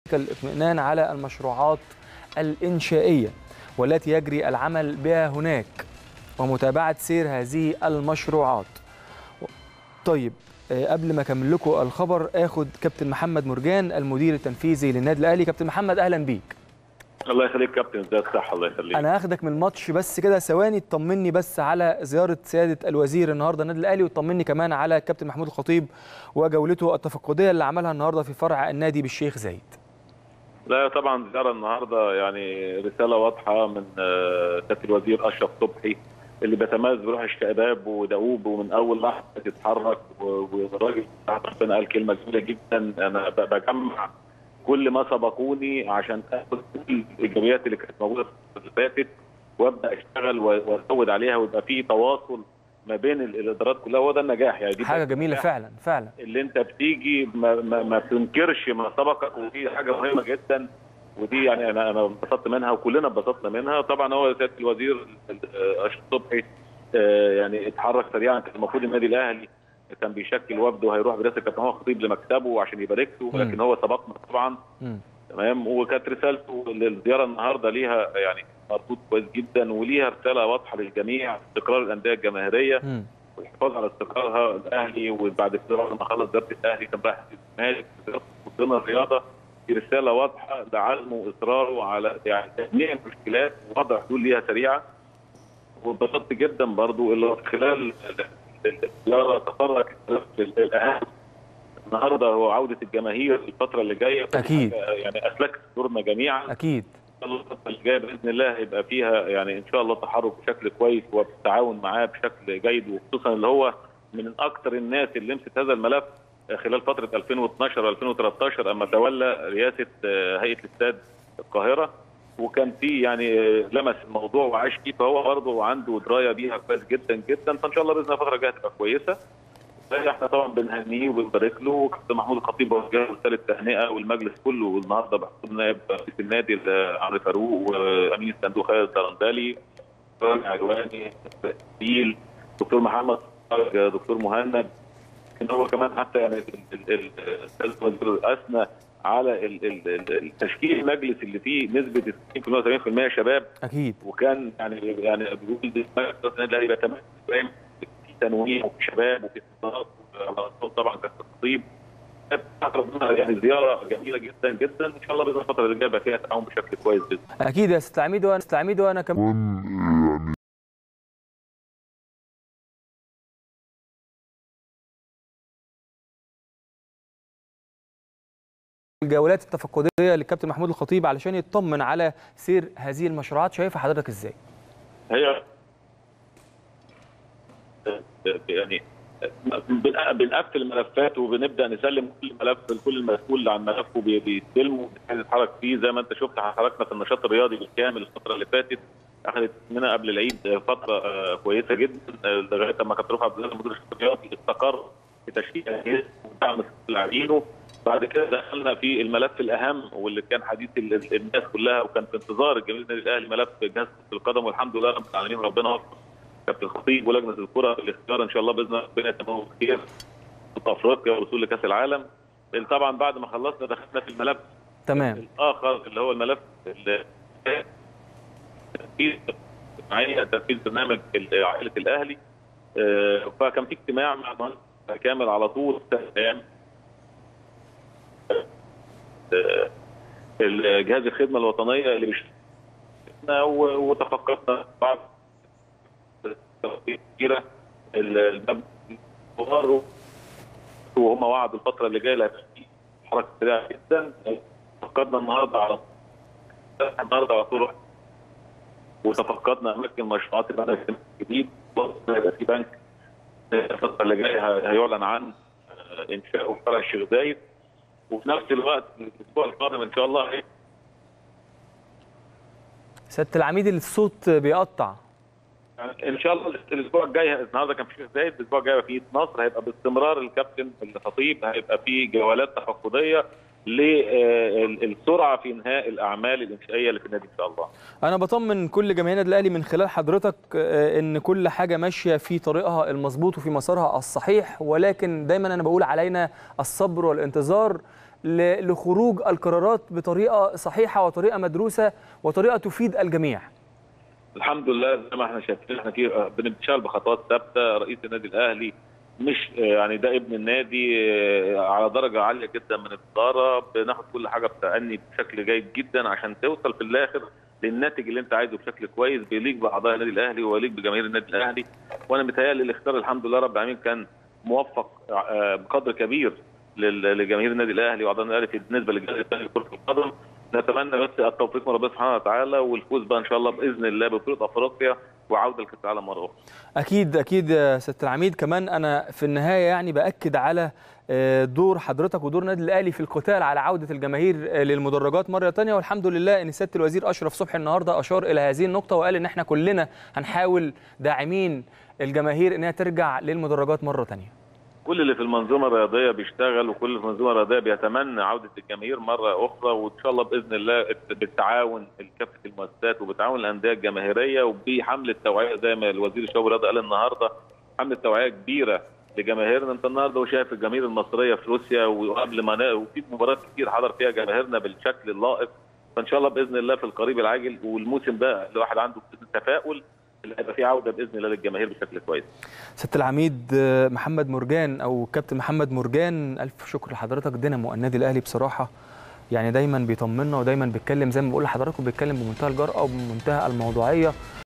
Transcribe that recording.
الاطمئنان على المشروعات الإنشائية والتي يجري العمل بها هناك ومتابعة سير هذه المشروعات طيب آه، قبل ما اكمل لكم الخبر اخد كابتن محمد مرجان المدير التنفيذي للنادي الاهلي كابتن محمد اهلا بيك الله يخليك كابتن ازاي الصحه الله يخليك انا هاخدك من الماتش بس كده ثواني تطمني بس على زياره سياده الوزير النهارده النادي الاهلي وتطمني كمان على كابتن محمود الخطيب وجولته التفقديه اللي عملها النهارده في فرع النادي بالشيخ زايد لا طبعا زياره النهارده يعني رساله واضحه من آه، سياده الوزير اشرف صبحي اللي بيتميز بروح الشباب ودؤوب ومن اول لحظه تتحرك و- والراجل بتاع ربنا قال كلمه جميله جدا انا ب- بجمع كل ما سبقوني عشان اخد كل الايجابيات اللي كانت موجوده في الفترة اللي فاتت وابدا اشتغل و- وازود عليها ويبقى في تواصل ما بين ال- الادارات كلها وهو ده النجاح يعني دي حاجه ده جميله النجاح. فعلا فعلا اللي انت بتيجي ما, ما, ما بتنكرش ما سبقك ودي حاجه مهمه جدا ودي يعني انا انا انبسطت منها وكلنا انبسطنا منها طبعا هو سياده الوزير آه، اشرف صبحي آه، يعني اتحرك سريعا كان المفروض النادي الاهلي كان بيشكل وفد وهيروح برئاسه كابتن محمود خطيب لمكتبه عشان يبارك له مم. لكن هو سبقنا طبعا مم. تمام وكانت رسالته للزياره النهارده ليها يعني مردود كويس جدا وليها رساله واضحه للجميع استقرار الانديه الجماهيريه مم. والحفاظ على استقرارها الاهلي وبعد كده بعد ما خلص زياره الاهلي كان رايح الزمالك ضمن الرياضه في رساله واضحه لعزمه واصراره على يعني تجميع المشكلات ووضع حلول ليها سريعه واتبسطت جدا برضو اللي خلال الزياره تطرق الاهم النهارده هو عوده الجماهير الفتره اللي جايه أكيد. يعني اسلكت دورنا جميعا اكيد الفترة اللي جايه باذن الله هيبقى فيها يعني ان شاء الله تحرك بشكل كويس وبالتعاون معاه بشكل جيد وخصوصا اللي هو من اكثر الناس اللي لمست هذا الملف خلال فتره 2012 و2013 اما تولى رئاسه آه، هيئه الاستاد القاهره وكان في يعني آه، لمس الموضوع وعاش فيه فهو برضه عنده درايه بيها كويس جدا جدا فان شاء الله باذن الله الفتره الجايه تبقى كويسه احنا طبعا بنهنيه وبنبارك له وكابتن محمود الخطيب وجه رساله تهنئه والمجلس كله والنهارده بحضور نائب رئيس النادي عمرو فاروق وامين الصندوق خالد الدرندلي دكتور علواني تسجيل دكتور محمد صالح، دكتور مهند ان هو كمان حتى يعني ال- ال- ال- الاستاذ الوزير اثنى على ال- ال- ال- التشكيل المجلس اللي فيه نسبه 60% 70% شباب اكيد وكان يعني يعني بيقول دي النادي الاهلي بيتميز دايما في تنويع وفي شباب وفي اتصالات على صوت طبعا كابتن الخطيب ربنا يعني زياره جميله جدا جدا ان شاء الله باذن الله الفتره اللي جايه يبقى فيها تعاون بشكل كويس باذن الله اكيد يا استاذ عميد وانا استاذ عميد وانا كمان الجولات التفقديه للكابتن محمود الخطيب علشان يطمن على سير هذه المشروعات شايفها حضرتك ازاي؟ هي يعني بن- بنقفل الملفات وبنبدا نسلم كل ملف لكل مسؤول عن ملفه بي- بيستلمه بنتحرك فيه زي ما انت شفت حركنا في النشاط الرياضي بالكامل الفتره اللي فاتت اخذت مننا قبل العيد فتره آه، كويسه جدا آه، لغايه لما كابتن رفعت عبد الغني مدير النشاط الرياضي استقر في تشكيل اجهزه ودعم لاعبينه بعد كده دخلنا في الملف الاهم واللي كان حديث ال- ال- الناس كلها وكان في انتظار الجماهير النادي الاهلي ملف جهاز كره القدم والحمد لله رب العالمين ربنا وفق كابتن الخطيب ولجنه الكره الاختيار ان شاء الله باذن الله ربنا يتمم بخير في افريقيا والوصول لكاس العالم لأن طبعا بعد ما خلصنا دخلنا في الملف تمام الاخر اللي هو الملف ال- تنفيذ معايا تنفيذ برنامج ال- عائله الاهلي آه، فكان في اجتماع مع مهندس كامل على طول ايام آه، الجهاز الخدمه الوطنيه اللي بيشتغلنا و- وتفقدنا بعض كتيره ال- الباب صغار وهم وعدوا الفتره اللي جايه لا في حركه سريعه جدا فقدنا النهارده على النهارده على طول رحنا وتفقدنا اماكن مشروعات البنك الجديد برضه هيبقى في بنك الفتره اللي جايه هي- هيعلن عن آه، انشاؤه في فرع الشيخ زايد وفي نفس الوقت الاسبوع القادم ان شاء الله سياده العميد الصوت بيقطع يعني ان شاء الله الاسبوع الجاي النهارده كان في شيخ زايد الاسبوع الجاي هيبقى في نصر هيبقى باستمرار الكابتن الخطيب هيبقى في جولات تفقديه للسرعه في انهاء الاعمال الانشائيه اللي في النادي ان شاء الله. انا بطمن كل جماهير النادي الاهلي من خلال حضرتك آه، ان كل حاجه ماشيه في طريقها المظبوط وفي مسارها الصحيح ولكن دايما انا بقول علينا الصبر والانتظار ل- لخروج القرارات بطريقه صحيحه وطريقه مدروسه وطريقه تفيد الجميع الحمد لله زي ما احنا شايفين احنا في بنشتغل بخطوات ثابته رئيس النادي الاهلي مش يعني ده ابن النادي على درجه عاليه جدا من الاداره بناخد كل حاجه بتعني بشكل جيد جدا عشان توصل في الاخر للناتج اللي انت عايزه بشكل كويس بيليق باعضاء النادي الاهلي ويليق بجماهير النادي الاهلي وانا متهيألي الاختيار الحمد لله رب العالمين كان موفق آه، بقدر كبير لل- لجماهير النادي الاهلي واعضاء النادي الاهلي بالنسبه للجهاز الفني لكره القدم نتمنى بس التوفيق من ربنا سبحانه وتعالى والفوز بقى ان شاء الله باذن الله ببطوله افريقيا وعوده لكاس العالم مره اخرى. اكيد اكيد يا سياده العميد كمان انا في النهايه يعني باكد على آه، دور حضرتك ودور النادي الاهلي في القتال على عوده الجماهير آه، للمدرجات مره ثانيه والحمد لله ان سياده الوزير اشرف صبحي النهارده اشار الى هذه النقطه وقال ان احنا كلنا هنحاول داعمين الجماهير انها ترجع للمدرجات مره ثانيه كل اللي في المنظومه الرياضيه بيشتغل وكل اللي في المنظومه الرياضيه بيتمنى عوده الجماهير مره اخرى وان شاء الله باذن الله بالتعاون كافه المؤسسات وبتعاون الانديه الجماهيريه وبحمله توعيه زي ما الوزير الشباب والرياضه قال النهارده حمله توعيه كبيره لجماهيرنا انت النهارده وشايف الجماهير المصريه في روسيا وقبل ما نا- وفي مباريات كتير حضر فيها جماهيرنا بالشكل اللائق فان شاء الله باذن الله في القريب العاجل والموسم ده الواحد عنده تفاؤل اللي هيبقى فيه عوده باذن الله للجماهير بشكل كويس سياده العميد آه، محمد مرجان او كابتن محمد مرجان الف شكر لحضرتك دينامو النادي الاهلي بصراحه يعني دايما بيطمنا ودايما بيتكلم زي ما بقول لحضراتكم بيتكلم بمنتهى الجرأه وبمنتهى الموضوعيه